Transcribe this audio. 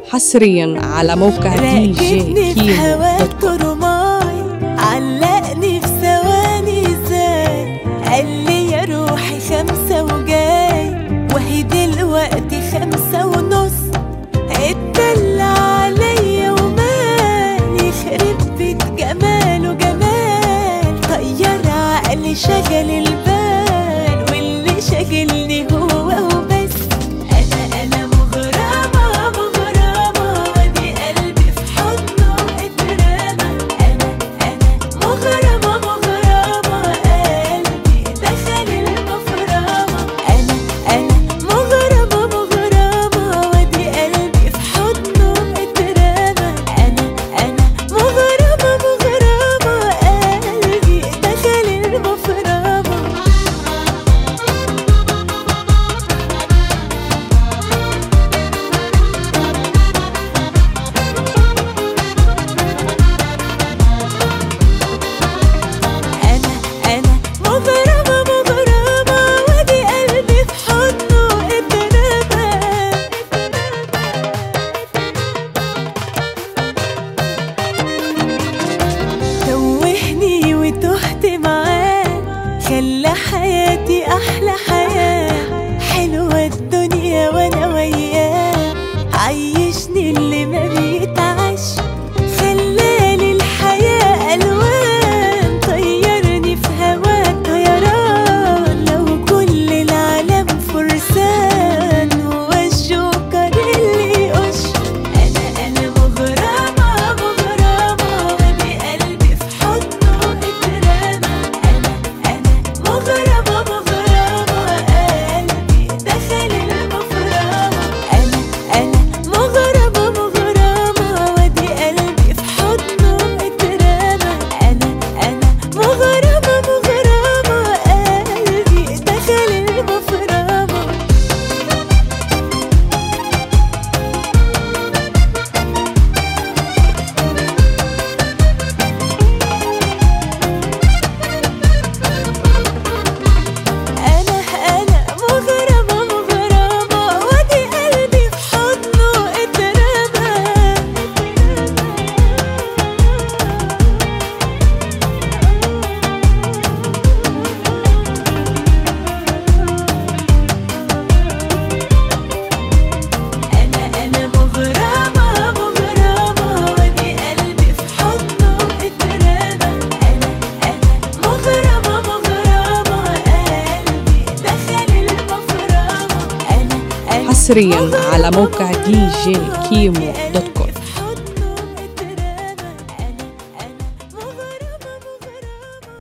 حصريا على موقع دي جي راكبني في كيمو هواك دوت كوم. ترماي علقني في ثواني ازاي قال لي يا روحي خمسة وجاي وهي دلوقتي خمسة ونص اتدلع عليا ومال يخرب بيت جماله جمال طير عقلي شغل البال واللي شاغلني هو وبس انا انا مغرمة مغرمة وادي قلبي في حضنه اترمى انا انا مغرمة مغرمة قلبي دخل المفرمة انا انا مغرمة مغرمة وادي قلبي في حضنه اترمى انا انا مغرمة مغرمة قلبي دخل المفرمة أنا أنا مغرمة مغرمة وادي قلبي في حضنه اترمى توهني وتهت معاه خلى حياتي أحلى حياة حلوة الدنيا وأنا وياه عيشني اللي ما بيتعش خلالي الحياة ألوان طيرني في هواه طيران لو كل العالم فرسان هو الجوكر اللي يقش أنا أنا مغرمة مغرمة وادي قلبي في حضنه اترمى أنا أنا مغرمة مغرمة قلبي دخل المفرمة أنا أنا مغرمة مغرمة وادي قلبي في حضنه اترمى أنا أنا مغرمة مغرمة قلبي دخل المفرمة أنا أنا مغرمة مغرمة وادي قلبي في حضنه اترمى أنا أنا مغرمة مغرمة وادي قلبي في حضنه اترمى أنا أنا مغرمة مغرمة قلبي دخل المفرمة أنا أنا حصريا على موقع دي جي كيمو دوت كوم